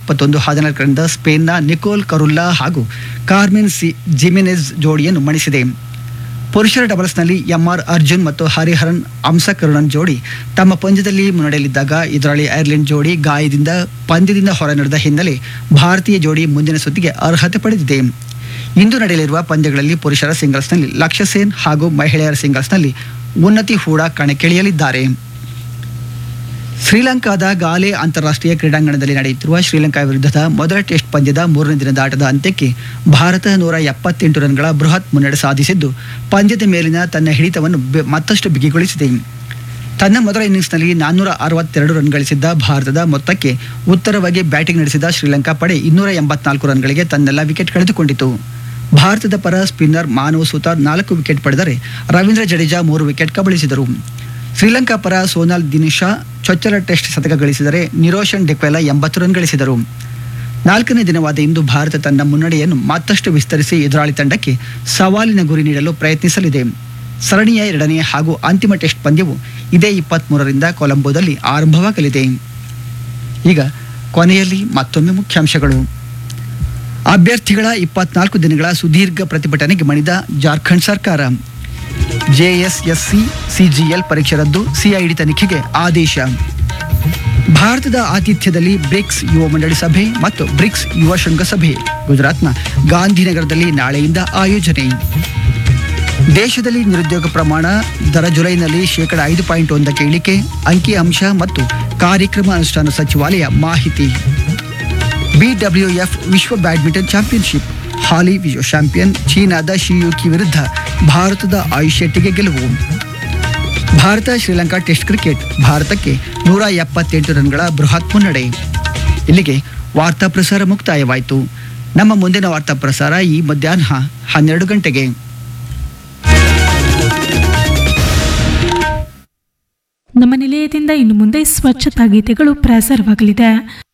ಇಪ್ಪತ್ತೊಂದು ಹದಿನಾಲ್ಕರಿಂದ ಸ್ಪೇನ್ನ ನಿಕೋಲ್ ಕರುಲ್ಲಾ ಹಾಗೂ ಕಾರ್ಮೆನ್ ಸಿ ಜಿಮಿನೆಸ್ ಜೋಡಿಯನ್ನು ಮಣಿಸಿದೆ ಪುರುಷರ ಡಬಲ್ಸ್ನಲ್ಲಿ ಎಂಆರ್ ಅರ್ಜುನ್ ಮತ್ತು ಹರಿಹರನ್ ಅಂಸಕರುಣನ್ ಜೋಡಿ ತಮ್ಮ ಪಂದ್ಯದಲ್ಲಿ ಮುನ್ನಡೆಯಲಿದ್ದಾಗ ಎದುರಾಳಿ ಐರ್ಲೆಂಡ್ ಜೋಡಿ ಗಾಯದಿಂದ ಪಂದ್ಯದಿಂದ ಹೊರ ನಡೆದ ಹಿನ್ನೆಲೆ ಭಾರತೀಯ ಜೋಡಿ ಮುಂದಿನ ಸುತ್ತಿಗೆ ಅರ್ಹತೆ ಪಡೆದಿದೆ ಇಂದು ನಡೆಯಲಿರುವ ಪಂದ್ಯಗಳಲ್ಲಿ ಪುರುಷರ ಸಿಂಗಲ್ಸ್ನಲ್ಲಿ ಲಕ್ಷ್ಯ ಸೇನ್ ಹಾಗೂ ಮಹಿಳೆಯರ ಸಿಂಗಲ್ಸ್ನಲ್ಲಿ ಉನ್ನತಿ ಹೂಡಾ ಕಣಕ್ಕಿಳಿಯಲಿದ್ದಾರೆ ಶ್ರೀಲಂಕಾದ ಗಾಲೆ ಅಂತಾರಾಷ್ಟ್ರೀಯ ಕ್ರೀಡಾಂಗಣದಲ್ಲಿ ನಡೆಯುತ್ತಿರುವ ಶ್ರೀಲಂಕಾ ವಿರುದ್ಧದ ಮೊದಲ ಟೆಸ್ಟ್ ಪಂದ್ಯದ ಮೂರನೇ ದಿನದ ಆಟದ ಅಂತ್ಯಕ್ಕೆ ಭಾರತ ನೂರ ಎಪ್ಪತ್ತೆಂಟು ರನ್ಗಳ ಬೃಹತ್ ಮುನ್ನಡೆ ಸಾಧಿಸಿದ್ದು ಪಂದ್ಯದ ಮೇಲಿನ ತನ್ನ ಹಿಡಿತವನ್ನು ಬೆ- ಮತ್ತಷ್ಟು ಬಿಗಿಗೊಳಿಸಿದೆ ತನ್ನ ಮೊದಲ ಇನ್ನಿಂಗ್ಸ್ನಲ್ಲಿ ನಾನ್ನೂರ ಅರವತ್ತೆರಡು ರನ್ ಗಳಿಸಿದ್ದ ಭಾರತದ ಮೊತ್ತಕ್ಕೆ ಉತ್ತರವಾಗಿ ಬ್ಯಾಟಿಂಗ್ ನಡೆಸಿದ ಶ್ರೀಲಂಕಾ ಪಡೆ ಇನ್ನೂರ ಎಂಬತ್ನಾಲ್ಕು ರನ್ಗಳಿಗೆ ತನ್ನೆಲ್ಲ ವಿಕೆಟ್ ಕಳೆದುಕೊಂಡಿತು ಭಾರತದ ಪರ ಸ್ಪಿನ್ನರ್ ಮಾನವ್ ಸುತಾರ್ ನಾಲ್ಕು ವಿಕೆಟ್ ಪಡೆದರೆ ರವೀಂದ್ರ ಜಡೇಜಾ ಮೂರು ವಿಕೆಟ್ ಕಬಳಿಸಿದರು ಶ್ರೀಲಂಕಾ ಪರ ಸೋನಾಲ್ ದಿನಿಶಾ ಚೊಚ್ಚಲ ಟೆಸ್ಟ್ ಶತಕ ಗಳಿಸಿದರೆ ನಿರೋಷನ್ ಡೆಕ್ವೆಲ ಎಂಬತ್ತು ರನ್ ಗಳಿಸಿದರು ನಾಲ್ಕನೇ ದಿನವಾದ ಇಂದು ಭಾರತ ತನ್ನ ಮುನ್ನಡೆಯನ್ನು ಮತ್ತಷ್ಟು ವಿಸ್ತರಿಸಿ ಎದುರಾಳಿ ತಂಡಕ್ಕೆ ಸವಾಲಿನ ಗುರಿ ನೀಡಲು ಪ್ರಯತ್ನಿಸಲಿದೆ ಸರಣಿಯ ಎರಡನೇ ಹಾಗೂ ಅಂತಿಮ ಟೆಸ್ಟ್ ಪಂದ್ಯವು ಇದೇ ಇಪ್ಪತ್ತ್ಮೂರರಿಂದ ಕೊಲಂಬೋದಲ್ಲಿ ಆರಂಭವಾಗಲಿದೆ ಈಗ ಕೊನೆಯಲ್ಲಿ ಮತ್ತೊಮ್ಮೆ ಮುಖ್ಯಾಂಶಗಳು ಅಭ್ಯರ್ಥಿಗಳ ಇಪ್ಪತ್ನಾಲ್ಕು ದಿನಗಳ ಸುದೀರ್ಘ ಪ್ರತಿಭಟನೆಗೆ ಮಣಿದ ಜಾರ್ಖಂಡ್ ಸರ್ಕಾರ ಜೆಎಸ್ಎಸ್ಸಿ ಸಿಜಿಎಲ್ ಪರೀಕ್ಷೆ ರದ್ದು ಸಿಐಡಿ ತನಿಖೆಗೆ ಆದೇಶ ಭಾರತದ ಆತಿಥ್ಯದಲ್ಲಿ ಬ್ರಿಕ್ಸ್ ಯುವ ಮಂಡಳಿ ಸಭೆ ಮತ್ತು ಬ್ರಿಕ್ಸ್ ಯುವ ಶೃಂಗಸಭೆ ಗುಜರಾತ್ನ ಗಾಂಧಿನಗರದಲ್ಲಿ ನಾಳೆಯಿಂದ ಆಯೋಜನೆ ದೇಶದಲ್ಲಿ ನಿರುದ್ಯೋಗ ಪ್ರಮಾಣ ದರ ಜುಲೈನಲ್ಲಿ ಶೇಕಡ ಐದು ಪಾಯಿಂಟ್ ಒಂದಕ್ಕೆ ಇಳಿಕೆ ಅಂಕಿ ಅಂಶ ಮತ್ತು ಕಾರ್ಯಕ್ರಮ ಅನುಷ್ಠಾನ ಸಚಿವಾಲಯ ಮಾಹಿತಿ ಬಿಡಬ್ಲ್ಯೂಎಫ್ ವಿಶ್ವ ಬ್ಯಾಡ್ಮಿಂಟನ್ ಚಾಂಪಿಯನ್ಶಿಪ್ ಹಾಲಿ ವಿಶ್ವ ಚಾಂಪಿಯನ್ ಚೀನಾದ ಶಿಯುಕಿ ವಿರುದ್ಧ ಭಾರತದ ಆಯುಷ್ ಶೆಟ್ಟಿಗೆ ಗೆಲುವು ಭಾರತ ಶ್ರೀಲಂಕಾ ಟೆಸ್ಟ್ ಕ್ರಿಕೆಟ್ ಭಾರತಕ್ಕೆ ನೂರ ಎಪ್ಪತ್ತೆಂಟು ರನ್ಗಳ ಬೃಹತ್ ಮುನ್ನಡೆ ಇಲ್ಲಿಗೆ ವಾರ್ತಾ ಪ್ರಸಾರ ಮುಕ್ತಾಯವಾಯಿತು ನಮ್ಮ ಮುಂದಿನ ವಾರ್ತಾ ಪ್ರಸಾರ ಈ ಮಧ್ಯಾಹ್ನ ಹನ್ನೆರಡು ಗಂಟೆಗೆ ನಮ್ಮ ನಿಲಯದಿಂದ ಇನ್ನು ಮುಂದೆ ಸ್ವಚ್ಛತಾ ಗೀತೆಗಳು ಪ್ರಸಾರವಾಗಲಿದೆ